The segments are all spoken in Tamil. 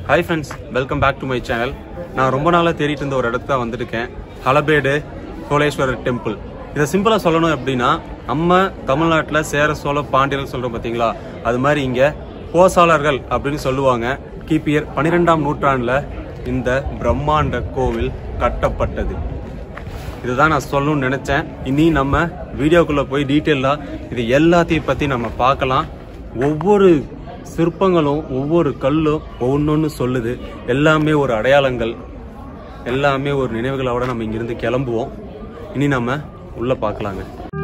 Hi friends welcome back to my channel நான் ரொம்ப நாளாக தேடிட்டு இருந்த ஒரு இடத்துக்கு தான் வந்திருக்கேன் ஹலபேடு சோழேஸ்வரர் டெம்பிள் இதை சிம்பிளாக சொல்லணும் அப்படின்னா நம்ம தமிழ்நாட்டில் சேர சோழ பாண்டியர்கள் சொல்கிறோம் பார்த்தீங்களா அது மாதிரி இங்கே போசாளர்கள் அப்படின்னு சொல்லுவாங்க கிபியர் பன்னிரெண்டாம் நூற்றாண்டில் இந்த பிரம்மாண்ட கோவில் கட்டப்பட்டது இதுதான் நான் சொல்லணும்னு நினைச்சேன் இனி நம்ம வீடியோக்குள்ள போய் டீட்டெயிலா இது எல்லாத்தையும் பத்தி நம்ம பார்க்கலாம் ஒவ்வொரு சிற்பங்களும் ஒவ்வொரு கல்லும் ஒவ்வொன்று சொல்லுது எல்லாமே ஒரு அடையாளங்கள் எல்லாமே ஒரு நினைவுகளோட நம்ம இங்கிருந்து கிளம்புவோம் இனி நம்ம உள்ள பார்க்கலாங்க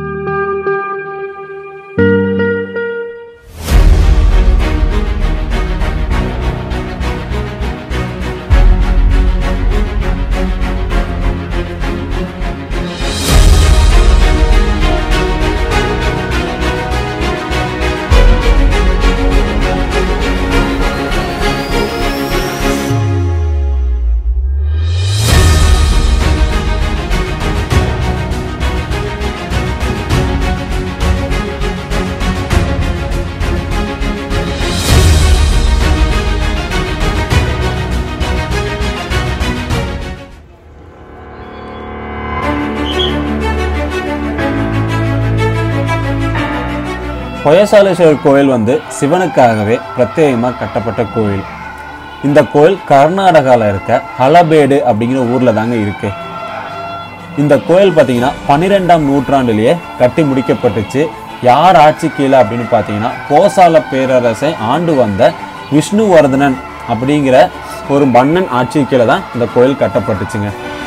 பொயசாலேஸ்வரர் கோயில் வந்து சிவனுக்காகவே பிரத்யேகமாக கட்டப்பட்ட கோயில் இந்த கோயில் கர்நாடகாவில் இருக்க ஹலபேடு அப்படிங்கிற ஊரில் தாங்க இருக்கு இந்த கோயில் பார்த்தீங்கன்னா பன்னிரெண்டாம் நூற்றாண்டுலேயே கட்டி முடிக்கப்பட்டுச்சு யார் ஆட்சி கீழே அப்படின்னு பார்த்தீங்கன்னா போசால பேரரசை ஆண்டு வந்த விஷ்ணுவர்தனன் அப்படிங்கிற ஒரு மன்னன் ஆட்சி கீழே தான் இந்த கோயில் கட்டப்பட்டுச்சுங்க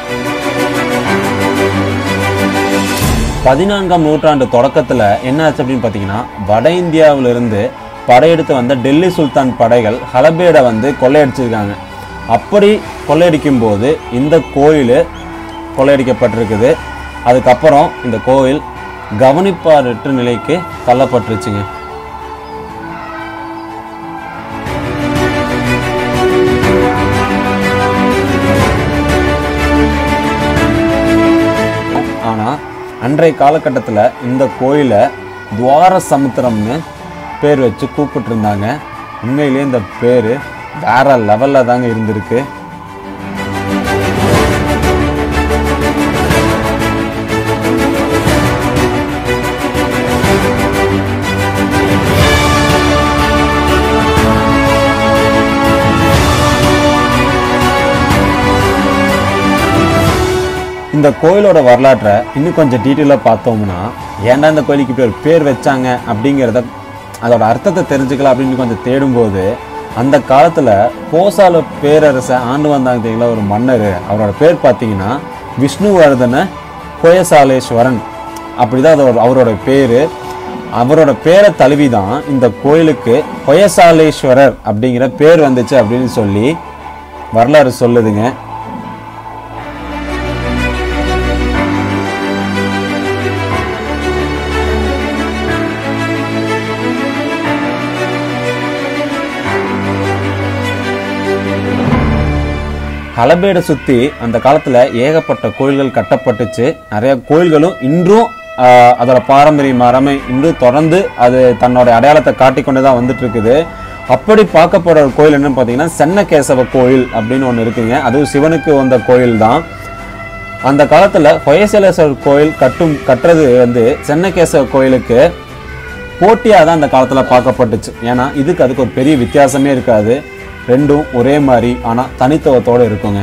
பதினான்காம் நூற்றாண்டு தொடக்கத்தில் என்ன ஆச்சு அப்படின்னு பார்த்தீங்கன்னா வட இந்தியாவிலிருந்து படையெடுத்து வந்த டெல்லி சுல்தான் படைகள் ஹலபேடை வந்து கொள்ளையடிச்சிருக்காங்க அப்படி கொள்ளையடிக்கும் போது இந்த கோயில் கொள்ளையடிக்கப்பட்டிருக்குது அதுக்கப்புறம் இந்த கோயில் கவனிப்பாரற்ற நிலைக்கு தள்ளப்பட்டுருச்சுங்க ஆனால் அன்றைய காலகட்டத்தில் இந்த கோயிலை துவார சமுத்திரம்னு பேர் வச்சு கூப்பிட்டு இருந்தாங்க உண்மையிலேயே இந்த பேர் வேற லெவலில் தாங்க இருந்திருக்கு இந்த கோயிலோட வரலாற்றை இன்னும் கொஞ்சம் டீட்டெயிலாக பார்த்தோம்னா ஏன்டா இந்த கோயிலுக்கு இப்படி ஒரு பேர் வச்சாங்க அப்படிங்கிறத அதோட அர்த்தத்தை தெரிஞ்சுக்கலாம் அப்படின்னு கொஞ்சம் தேடும்போது அந்த காலத்தில் போசால பேரரசை ஆண்டு வந்தாங்க தெரியுங்களா ஒரு மன்னர் அவரோட பேர் பார்த்தீங்கன்னா விஷ்ணுவர்தன கோயசாலேஸ்வரன் அப்படிதான் அதோட அவரோட பேர் அவரோட பேரை தழுவி தான் இந்த கோயிலுக்கு கொயசாலேஸ்வரர் அப்படிங்கிற பேர் வந்துச்சு அப்படின்னு சொல்லி வரலாறு சொல்லுதுங்க ஹலபேடை சுற்றி அந்த காலத்தில் ஏகப்பட்ட கோயில்கள் கட்டப்பட்டுச்சு நிறைய கோயில்களும் இன்றும் ஆஹ், அதோட பாரம்பரிய மரமை இன்றும் தொடர்ந்து அது தன்னோட அடையாளத்தை காட்டிக்கொண்டு தான் வந்துட்டு இருக்குது அப்படி பார்க்கப்படுற ஒரு கோயில் என்னன்னு பார்த்தீங்கன்னா சென்னகேசவ கோயில் அப்படின்னு ஒன்று இருக்குங்க அதுவும் சிவனுக்கு வந்த கோயில் தான் அந்த காலத்தில் ஹொயசலேஸ்வரர் கோயில் கட்டும் கட்டுறது வந்து சென்னகேசவ கோயிலுக்கு போட்டியாக தான் அந்த காலத்தில் பார்க்கப்பட்டுச்சு ஏன்னா இதுக்கு அதுக்கு ஒரு பெரிய வித்தியாசமே இருக்காது ரெண்டும் ஒரே மாதிரி ஆனால் தனித்துவத்தோடு இருக்குங்க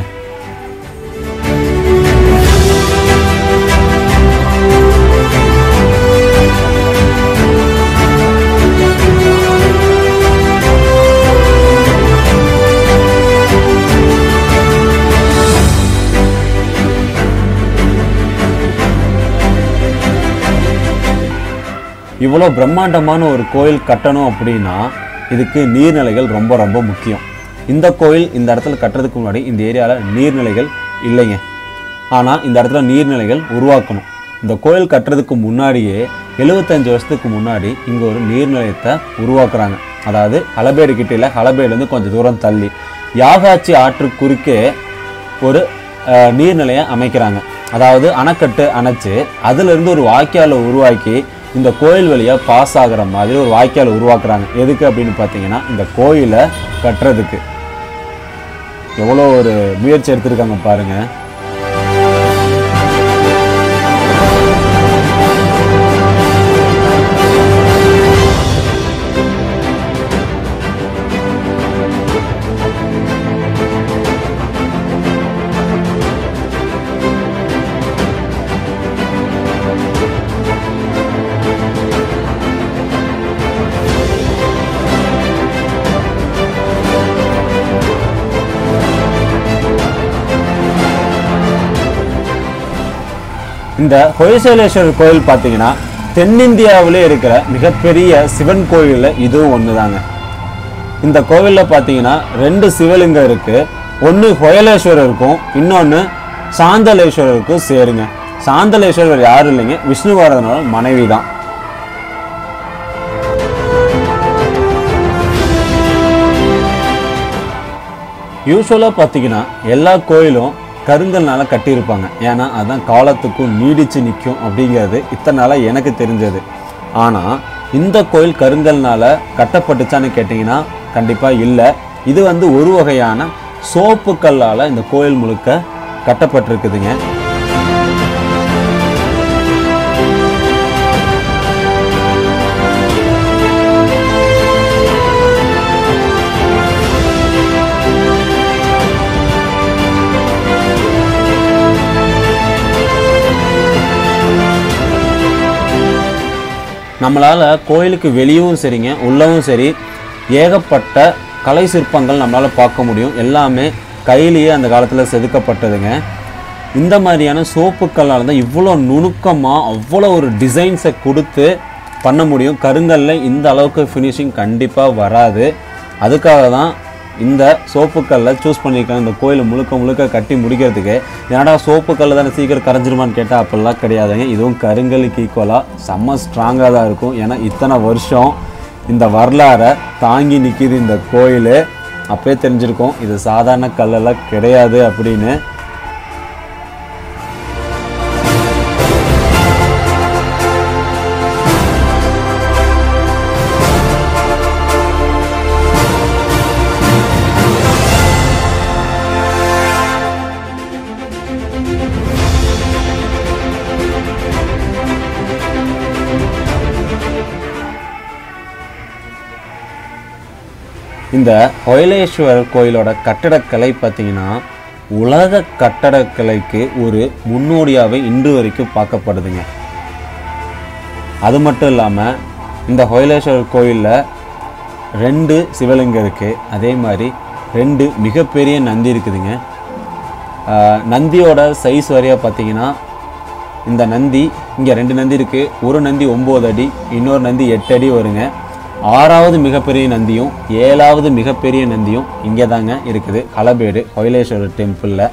இவ்வளோ பிரம்மாண்டமான ஒரு கோயில் கட்டணும் அப்படின்னா இதுக்கு நீர்நிலைகள் ரொம்ப ரொம்ப முக்கியம் இந்த கோயில் இந்த இடத்துல கட்டுறதுக்கு முன்னாடி இந்த ஏரியாவில் நீர்நிலைகள் இல்லைங்க ஆனால் இந்த இடத்துல நீர்நிலைகள் உருவாக்கணும் இந்த கோயில் கட்டுறதுக்கு முன்னாடியே எழுபத்தஞ்சு வருஷத்துக்கு முன்னாடி இங்கே ஒரு நீர்நிலையத்தை உருவாக்குறாங்க அதாவது ஹலபேடு கிட்டில ஹலபேடுலேருந்து கொஞ்சம் தூரம் தள்ளி யாகாச்சி ஆற்று குறுக்கே ஒரு அஹ், நீர்நிலையம் அமைக்கிறாங்க அதாவது அணைக்கட்டு அணைச்சு அதிலிருந்து ஒரு வாய்க்காலை உருவாக்கி இந்த கோயில் வழியா பாஸ் ஆகுற மாதிரி ஒரு வாய்க்கால் உருவாக்குறாங்க எதுக்கு அப்படின்னு பார்த்தீங்கன்னா இந்த கோயிலை கட்டுறதுக்கு எவ்வளோ ஒரு முயற்சி எடுத்திருக்காங்க பாருங்க இந்த ஹொய்சலேஸ்வரர் கோயில் பார்த்தீங்கன்னா தென்னிந்தியாவிலே இருக்கிற மிகப்பெரிய சிவன் கோயிலில் இதுவும் ஒன்று தாங்க இந்த கோவிலில் பார்த்தீங்கன்னா ரெண்டு சிவலிங்கம் இருக்கு ஒன்று ஹொயலேஸ்வரருக்கும் இன்னொன்று சாந்தலேஸ்வரருக்கும் சேருங்க சாந்தலேஸ்வரர் யாரும் இல்லைங்க விஷ்ணுவர்தனோட மனைவி தான் யூஸ்வலாக பார்த்தீங்கன்னா எல்லா கோயிலும் கருங்கல்னால கட்டியிருப்பாங்க ஏன்னா அதான் காலத்துக்கும் நீடிச்சு நிற்கும் அப்படிங்கிறது இத்தனை நாளாக எனக்கு தெரிஞ்சது ஆனால் இந்த கோயில் கருங்கல்னால கட்டப்பட்டுச்சான்னு கேட்டிங்கன்னா கண்டிப்பாக இல்லை இது வந்து ஒரு வகையான சோப்பு கல்லால் இந்த கோயில் முழுக்க கட்டப்பட்டிருக்குதுங்க நம்மளால் கோயிலுக்கு வெளியவும் சரிங்க உள்ளவும் சரி ஏகப்பட்ட கலை சிற்பங்கள் நம்மளால் பார்க்க முடியும் எல்லாமே கையிலேயே அந்த காலத்தில் செதுக்கப்பட்டதுங்க இந்த மாதிரியான சோப்புக்கல்லால் தான் இவ்வளோ நுணுக்கமாக அவ்வளோ ஒரு டிசைன்ஸை கொடுத்து பண்ண முடியும் கருங்கல்ல இந்த அளவுக்கு ஃபினிஷிங் கண்டிப்பாக வராது அதுக்காக தான் இந்த சோப்புக்கல்லை சூஸ் பண்ணியிருக்காங்க இந்த கோயில் முழுக்க முழுக்க கட்டி முடிக்கிறதுக்கு ஏன்னா சோப்புக்கல் தானே சீக்கிரம் கரைஞ்சிருமான்னு கேட்டால் அப்படிலாம் கிடையாதுங்க இதுவும் கருங்கலுக்கு ஈக்குவலாக செம்ம ஸ்ட்ராங்காக தான் இருக்கும் ஏன்னா இத்தனை வருஷம் இந்த வரலாறை தாங்கி நிற்கிது இந்த கோயில் அப்பயே தெரிஞ்சிருக்கும் இது சாதாரண கல்லெல்லாம் கிடையாது அப்படின்னு இந்த ஒயலேஸ்வரர் கோயிலோட கட்டடக்கலை பார்த்தீங்கன்னா உலக கட்டடக்கலைக்கு ஒரு முன்னோடியாகவே இன்று வரைக்கும் பார்க்கப்படுதுங்க அது மட்டும் இல்லாமல் இந்த ஹொயலேஸ்வரர் கோயிலில் ரெண்டு சிவலிங்கம் இருக்குது அதே மாதிரி ரெண்டு மிகப்பெரிய நந்தி இருக்குதுங்க ஆஹ் நந்தியோட சைஸ் வரையா பார்த்தீங்கன்னா இந்த நந்தி இங்கே ரெண்டு நந்தி இருக்குது ஒரு நந்தி ஒம்பது அடி இன்னொரு நந்தி எட்டு அடி வருங்க ஆறாவது மிகப்பெரிய நந்தியும் ஏழாவது மிகப்பெரிய நந்தியும் இங்கே தாங்க இருக்குது ஹலபேடு ஹொயலேஸ்வரர் டெம்பிளில்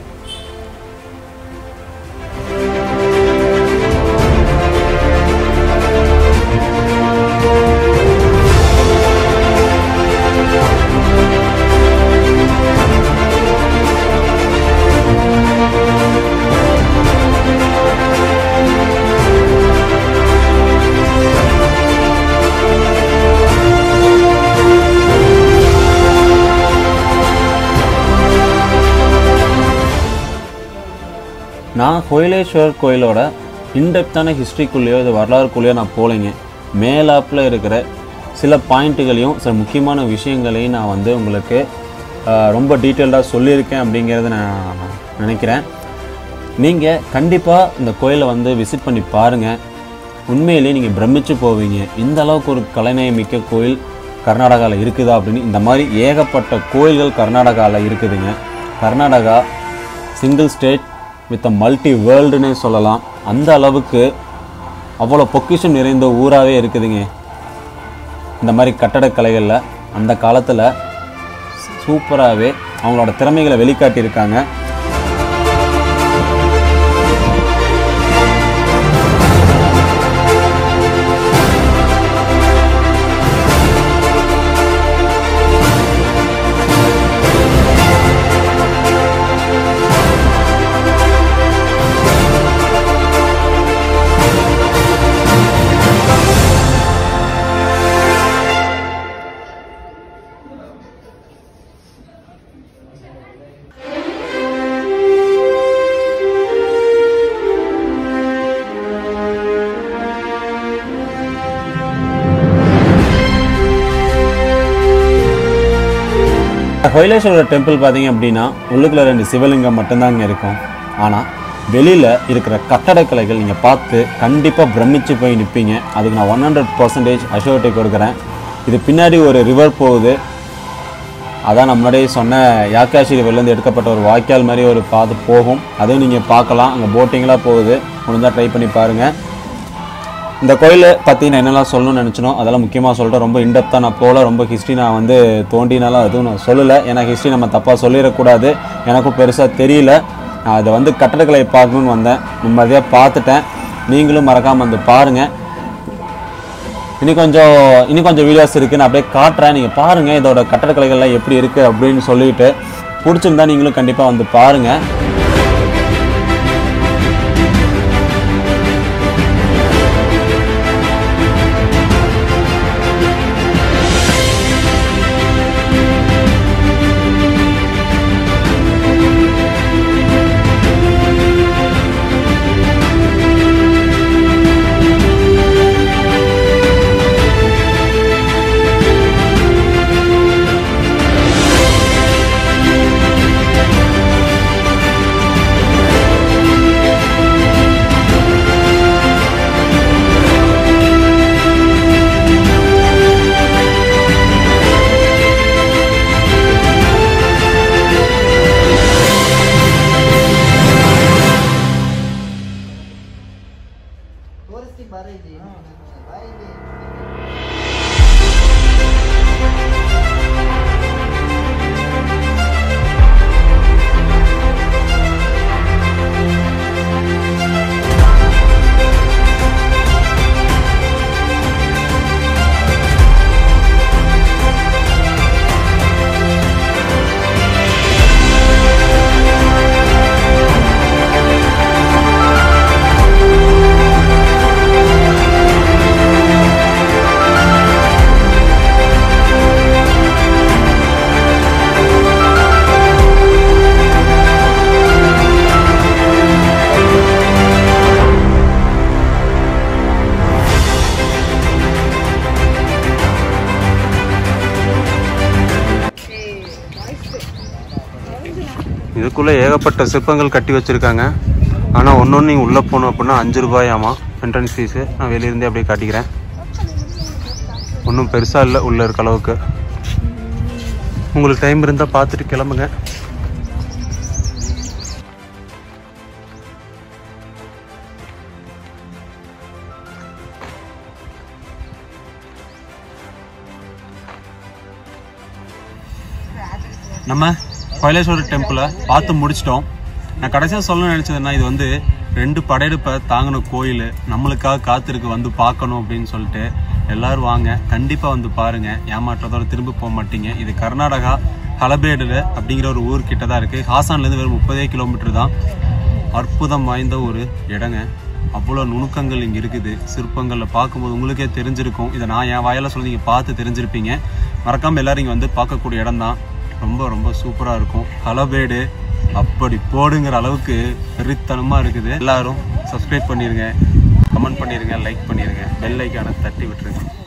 நான் கோயிலேஸ்வரர் கோயிலோட இன்டெப்த்தான ஹிஸ்ட்ரிக்குள்ளேயோ இது வரலாறுக்குள்ளேயோ நான் போகலைங்க மேலாப்பில் இருக்கிற சில பாயிண்ட்டுகளையும் சில முக்கியமான விஷயங்களையும் நான் வந்து உங்களுக்கு ஆஹ், ரொம்ப டீட்டெயில்டாக சொல்லியிருக்கேன் அப்படிங்கிறத நான் நினைக்கிறேன் நீங்கள் கண்டிப்பாக இந்த கோயிலை வந்து விசிட் பண்ணி பாருங்கள் உண்மையிலேயே நீங்கள் பிரமிச்சு போவீங்க இந்த அளவுக்கு ஒரு கலைநயமிக்க கோயில் கர்நாடகாவில் இருக்குதா அப்படின்னு இந்த மாதிரி ஏகப்பட்ட கோயில்கள் கர்நாடகாவில் இருக்குதுங்க Karnataka single state with a multi வேர்ல்டுன்னே சொல்லலாம் அந்த அளவுக்கு அவ்வளோ பொக்கிஷம் நிறைந்த ஊராகவே இருக்குதுங்க இந்த மாதிரி கட்டடக்கலைகளில் அந்த காலத்தில் சூப்பராகவே அவங்களோட திறமைகளை வெளிக்காட்டியிருக்காங்க ஹொய்லேஸ்வரர் டெம்பிள் பார்த்தீங்க அப்படின்னா உள்ளுக்குள்ள ரெண்டு சிவலிங்கம் மட்டும்தான் இங்கே இருக்கும் ஆனால் வெளியில் இருக்கிற கட்டடக்கலைகள் நீங்கள் பார்த்து கண்டிப்பாக பிரமிச்சு போய் நிற்பீங்க அதுக்கு நான் ஒன் ஹண்ட்ரட் பர்சன்டேஜ் அஷூரிட்டி கொடுக்குறேன் இது பின்னாடி ஒரு ரிவர் போகுது அதான் நான் முன்னாடியே சொன்ன யாக்காஷி ரிவர்லேருந்து எடுக்கப்பட்ட ஒரு வாய்க்கால் மாதிரி ஒரு பாதை போகும் அதையும் நீங்கள் பார்க்கலாம் அங்கே போட்டிங்லாம் போகுது முடிஞ்சால் ட்ரை பண்ணி பாருங்கள் இந்த கோயிலை பற்றி நான் என்னெல்லாம் சொல்லணும்னு நினச்சினோ அதெல்லாம் முக்கியமாக சொல்லிட்டேன் ரொம்ப இன்டெப்த்தாக நான் போகல ரொம்ப ஹிஸ்ட்ரி நான் வந்து தோண்டினாலும் அதுவும் நான் சொல்லலை ஏன்னா ஹிஸ்ட்ரி நம்ம தப்பாக சொல்லிடக்கூடாது எனக்கும் பெருசாக தெரியல நான் அதை வந்து கட்டடக்கலை பார்க்கணுன்னு வந்தேன் நிம்மதியாக பார்த்துட்டேன் நீங்களும் மறக்காமல் வந்து பாருங்கள் இன்னும் கொஞ்சம் இன்னும் கொஞ்சம் வீடியோஸ் இருக்குது நான் அப்படியே காட்டுறேன் நீங்கள் பாருங்கள் இதோட கட்டடக்கலைகள்லாம் எப்படி இருக்குது அப்படின்னு சொல்லிட்டு பிடிச்சிருந்தா நீங்களும் கண்டிப்பாக வந்து பாருங்கள் Tourist barai di. Barai di. இதுக்குள்ளே ஏகப்பட்ட சிற்பங்கள் கட்டி வச்சுருக்காங்க ஆனால் ஒன்று நீங்கள் உள்ளே போகணும் அப்படின்னா அஞ்சு ரூபாயாமா என்ட்ரன்ஸ் ஃபீஸு நான் வெளியிருந்தே அப்படியே காட்டிக்கிறேன் ஒன்றும் பெருசாக இல்லை உள்ளே இருக்க அளவுக்கு உங்களுக்கு டைம் இருந்தால் பார்த்துட்டு கிளம்புங்க நம்ம கைலேஸ்வரர் டெம்பிளை பார்த்து முடிச்சிட்டோம் நான் கடைசியாக சொல்ல நினச்சதுன்னா இது வந்து ரெண்டு படையெடுப்பை தாங்கின கோயில் நம்மளுக்காக காத்திருக்கு வந்து பார்க்கணும் அப்படின்னு சொல்லிட்டு எல்லாரும் வாங்க கண்டிப்பாக வந்து பாருங்க ஏமாற்றத்தோட திரும்ப போக மாட்டீங்க இது கர்நாடகா ஹலபேடு அப்படிங்கிற ஒரு ஊர் கிட்ட தான் இருக்குது ஹாசான்லேருந்து வெறும் முப்பதே கிலோமீட்டர் தான் அற்புதம் வாய்ந்த ஒரு இடங்க அவ்வளோ நுணுக்கங்கள் இங்கே இருக்குது சிற்பங்களில் பார்க்கும்போது உங்களுக்கே தெரிஞ்சிருக்கும் இதை நான் என் வாயால் சொல்லி நீங்கள் பார்த்து தெரிஞ்சிருப்பீங்க மறக்காமல் எல்லாரும் இங்கே வந்து பார்க்கக்கூடிய இடம் தான் ரொம்ப ரொம்ப சூப்பராக இருக்கும் ஹலபேடு அப்படி போடுங்கிற அளவுக்கு வெறித்தனமாக இருக்குது எல்லாரும் சப்ஸ்கிரைப் பண்ணிடுங்க கமெண்ட் பண்ணிடுங்க லைக் பண்ணிடுங்க பெல் ஐக்கானை தட்டி விட்டுருங்க